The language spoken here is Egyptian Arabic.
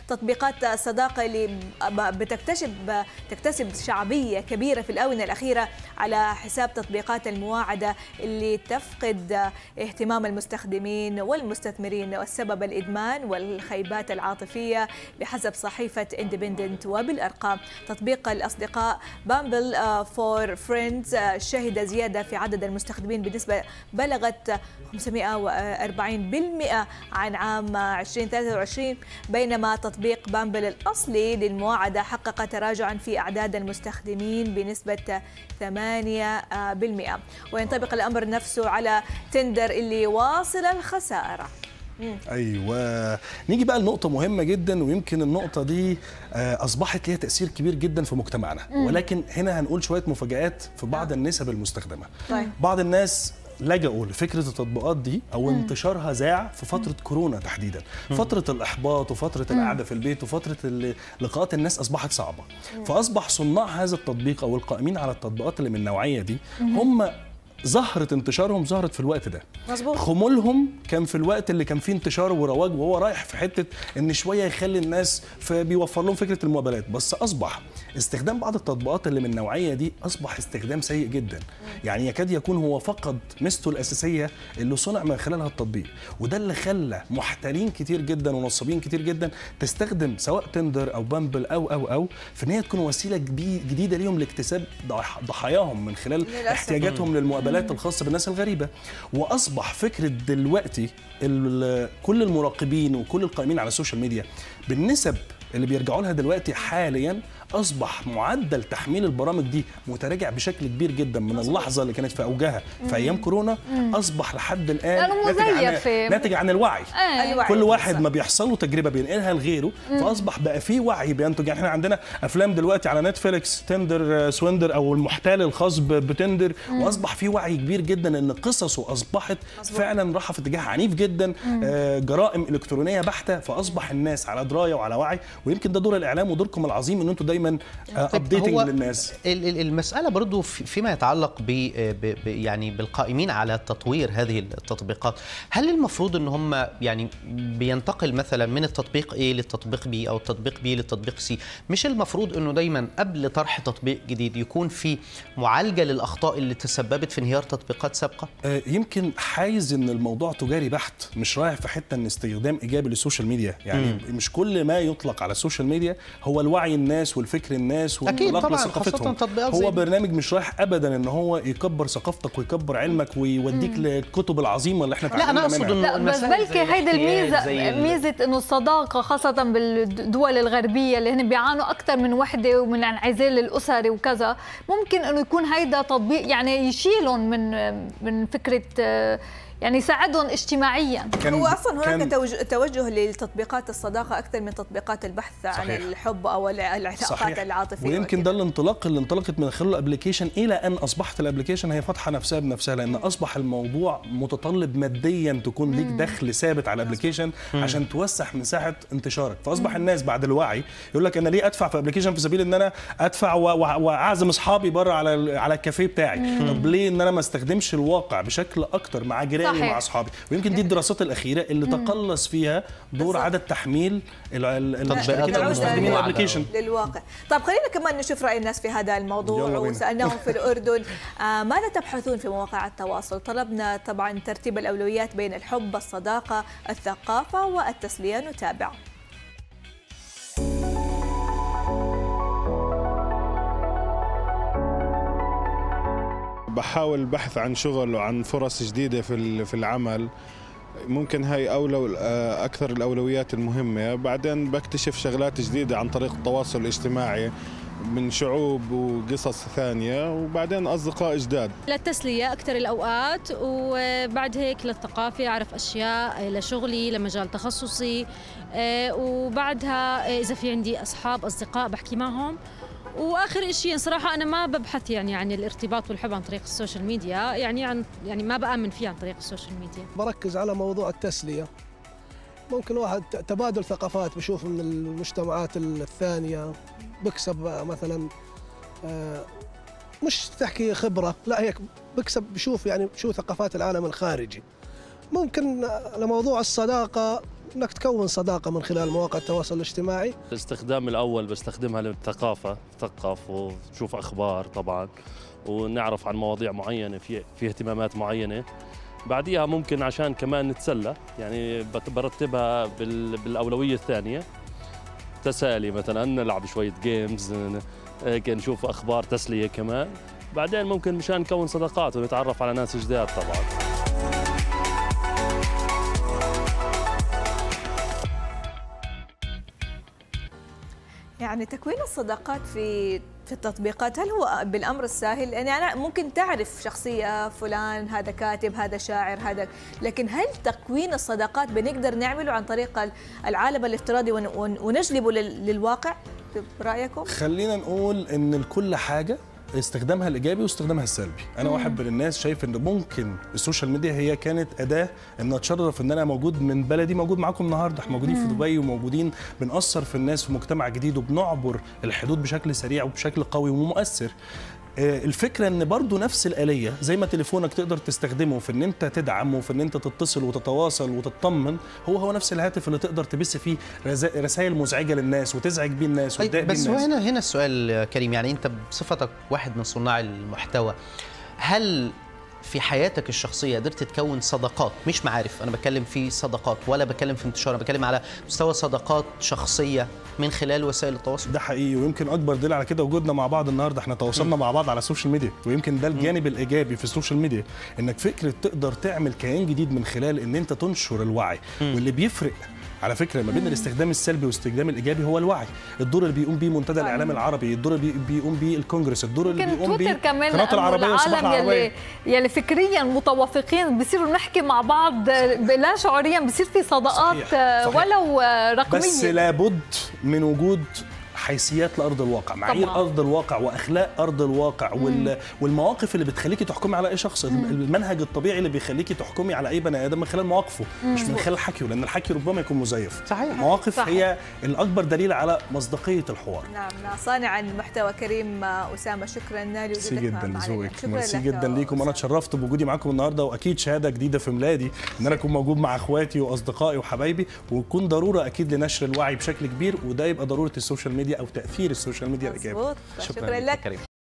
تطبيقات الصداقة اللي بتكتسب تكتسب شعبية كبيرة في الآونة الأخيرة على حساب تطبيقات المواعدة اللي تفقد اهتمام المستخدمين والمستثمرين والسبب الإدمان والخيبات العاطفية بحسب صحيفة اندبندنت وبالأرقام تطبيق الأصدقاء بامبل فور فريندز شهد زيادة في عدد المستخدمين بنسبة بلغت 540% عن عام 2023 بينما تطبيق بامبل الأصلي للمواعدة حقق تراجعا في أعداد المستخدمين بنسبة 8% وينطبق الأمر نفسه على تندر اللي واصل الخسارة ايوه نيجي بقى لنقطه مهمه جدا ويمكن النقطه دي اصبحت ليها تاثير كبير جدا في مجتمعنا مم. ولكن هنا هنقول شويه مفاجات في بعض النسب المستخدمه طيب. بعض الناس لجأوا لفكرة التطبيقات دي أو مم. انتشارها زاع في فترة مم. كورونا تحديدا مم. فترة الإحباط وفترة مم. القعدة في البيت وفترة لقاءات الناس أصبحت صعبة مم. فأصبح صناع هذا التطبيق أو القائمين على التطبيقات اللي من النوعية دي مم. هم ظهرت انتشارهم ظهرت في الوقت ده مظبوط خمولهم كان في الوقت اللي كان فيه انتشار ورواج وهو رايح في حته ان شويه يخلي الناس بيوفر لهم فكره المقابلات بس اصبح استخدام بعض التطبيقات اللي من النوعيه دي اصبح استخدام سيء جدا يعني يكاد يكون هو فقد ميزته الاساسيه اللي صنع من خلالها التطبيق وده اللي خلى محتالين كتير جدا ونصابين كتير جدا تستخدم سواء تندر او بامبل او او او في ان هي تكون وسيله جديده ليهم لاكتساب ضحاياهم من خلال احتياجاتهم للمقابلات المقابلات الخاصه بالناس الغريبه واصبح فكره دلوقتي كل المراقبين وكل القائمين على السوشيال ميديا بالنسب اللي بيرجعوا لها دلوقتي حاليا اصبح معدل تحميل البرامج دي متراجع بشكل كبير جدا من اللحظه اللي كانت في اوجها في ايام كورونا اصبح لحد الان ناتج عن, في... ناتج عن الوعي آه. كل واحد ما بيحصل له تجربه بينقلها لغيره فاصبح بقى في وعي بينتج يعني احنا عندنا افلام دلوقتي على نتفليكس تندر سويندر او المحتال الخاص بتندر واصبح في وعي كبير جدا ان قصصه اصبحت مزبوط. فعلا رايحه في اتجاه عنيف جدا آه جرائم الكترونيه بحته فاصبح الناس على درايه وعلى وعي ويمكن ده دور الاعلام ودوركم العظيم ان انتم دايما ابديتنج للناس المساله برضو فيما يتعلق ب يعني بالقائمين على تطوير هذه التطبيقات هل المفروض ان هم يعني بينتقل مثلا من التطبيق A للتطبيق B او التطبيق B للتطبيق C مش المفروض انه دايما قبل طرح تطبيق جديد يكون في معالجه للاخطاء اللي تسببت في انهيار تطبيقات سابقه آه يمكن حايز ان الموضوع تجاري بحت مش رايح في حته ان استخدام ايجابي للسوشيال ميديا يعني مم. مش كل ما يطلق على السوشيال ميديا هو الوعي الناس والفكر الناس وانطلاق ثقافتهم هو برنامج مش رايح ابدا ان هو يكبر ثقافتك ويكبر علمك ويوديك للكتب العظيمه اللي احنا لا انا اقصد منها. لا بس بلكي هيدي الميزه ميزه انه الصداقه خاصه بالدول الغربيه اللي هن بيعانوا اكثر من وحده ومن الانعزال الاسري وكذا ممكن انه يكون هيدا تطبيق يعني يشيلهم من من فكره يعني يساعدهم اجتماعيا كان هو اصلا هناك كان توجه لتطبيقات الصداقه اكثر من تطبيقات البحث صحيح. عن الحب او العلاقات العاطفيه ويمكن ده الانطلاق اللي انطلقت من خلال الابلكيشن الى ان اصبحت الابلكيشن هي فاتحه نفسها بنفسها لان اصبح الموضوع متطلب ماديا تكون ليك دخل ثابت على الابلكيشن عشان توسع مساحه انتشارك فاصبح مم. الناس بعد الوعي يقول لك انا ليه ادفع في ابلكيشن في سبيل ان انا ادفع واعزم اصحابي بره على على الكافيه بتاعي مم. طب ليه ان انا ما استخدمش الواقع بشكل اكتر مع جيراني مع اصحابي ويمكن دي الدراسات الاخيره اللي تقلص فيها دور عدد تحميل التطبيقات المستخدمين الابلكيشن للواقع طب خلينا كمان نشوف راي الناس في هذا الموضوع وسالناهم في الاردن آه ماذا تبحثون في مواقع التواصل طلبنا طبعا ترتيب الاولويات بين الحب الصداقه الثقافه والتسليه نتابع بحاول البحث عن شغل وعن فرص جديده في في العمل ممكن هاي أولو أكثر الأولويات المهمة بعدين بكتشف شغلات جديدة عن طريق التواصل الاجتماعي من شعوب وقصص ثانية وبعدين أصدقاء جداد للتسلية أكثر الأوقات وبعد هيك للثقافة أعرف أشياء لشغلي لمجال تخصصي وبعدها إذا في عندي أصحاب أصدقاء بحكي معهم واخر شيء صراحه انا ما ببحث يعني عن الارتباط والحب عن طريق السوشيال ميديا يعني عن يعني ما بامن فيه عن طريق السوشيال ميديا بركز على موضوع التسليه ممكن واحد تبادل ثقافات بشوف من المجتمعات الثانيه بكسب مثلا مش تحكي خبره لا هيك بكسب بشوف يعني شو ثقافات العالم الخارجي ممكن لموضوع الصداقه انك تكون صداقه من خلال مواقع التواصل الاجتماعي الاستخدام الاول بستخدمها للثقافه ثقف وشوف اخبار طبعا ونعرف عن مواضيع معينه في في اهتمامات معينه بعديها ممكن عشان كمان نتسلى يعني برتبها بالاولويه الثانيه تسالي مثلا نلعب شويه جيمز هيك نشوف اخبار تسليه كمان بعدين ممكن مشان نكون صداقات ونتعرف على ناس جداد طبعا يعني تكوين الصداقات في في التطبيقات هل هو بالامر السهل؟ يعني انا ممكن تعرف شخصيه فلان هذا كاتب هذا شاعر هذا لكن هل تكوين الصداقات بنقدر نعمله عن طريق العالم الافتراضي ونجلبه للواقع برايكم؟ خلينا نقول ان لكل حاجه استخدامها الايجابي واستخدامها السلبي انا مم. واحد من الناس شايف ان ممكن السوشيال ميديا هي كانت اداه ان اتشرف ان انا موجود من بلدي موجود معاكم النهارده احنا موجودين في دبي وموجودين بنأثر في الناس في مجتمع جديد وبنعبر الحدود بشكل سريع وبشكل قوي ومؤثر آه، الفكره ان برضو نفس الاليه زي ما تليفونك تقدر تستخدمه في ان انت تدعم وفي ان انت تتصل وتتواصل وتطمن هو هو نفس الهاتف اللي تقدر تبث فيه رسائل مزعجه للناس وتزعج بيه الناس طيب بس هو هنا هنا السؤال كريم يعني انت بصفتك واحد من صناع المحتوى هل في حياتك الشخصيه قدرت تكون صداقات مش معارف انا بتكلم في صداقات ولا بتكلم في انتشار انا بتكلم على مستوى صداقات شخصيه من خلال وسائل التواصل ده حقيقي ويمكن اكبر دليل على كده وجودنا مع بعض النهارده احنا تواصلنا مع بعض على السوشيال ميديا ويمكن ده الجانب الايجابي في السوشيال ميديا انك فكره تقدر تعمل كيان جديد من خلال ان انت تنشر الوعي واللي بيفرق على فكره ما بين الاستخدام السلبي والاستخدام الايجابي هو الوعي الدور اللي بيقوم بيه منتدى الاعلام العربي الدور اللي بيقوم بيه الكونجرس الدور اللي بيقوم بيه القناه العربيه والصباح العربيه يلي فكريا متوافقين بصيروا نحكي مع بعض لا شعوريا بصير في صداقات صحيح. صحيح. ولو رقميه بس لابد من وجود حيثيات لارض الواقع معايير طبعا. ارض الواقع واخلاق ارض الواقع وال... والمواقف اللي بتخليكي تحكمي على اي شخص مم. المنهج الطبيعي اللي بيخليكي تحكمي على اي بني ادم من خلال مواقفه مم. مش من خلال حكيه لان الحكي ربما يكون مزيف صحيح مواقف صحيح. هي الاكبر دليل على مصداقيه الحوار نعم, نعم. صانع المحتوى كريم اسامه شكرا لوجودك جدا لذوقك ميرسي جدا ليكم انا اتشرفت بوجودي معاكم النهارده واكيد شهاده جديده في ميلادي ان انا اكون موجود مع اخواتي واصدقائي وحبايبي ويكون ضروره اكيد لنشر الوعي بشكل كبير وده يبقى ضروره السوشيال ميديا او تاثير السوشيال ميديا الايجابي شكرا, شكرا لك كريم.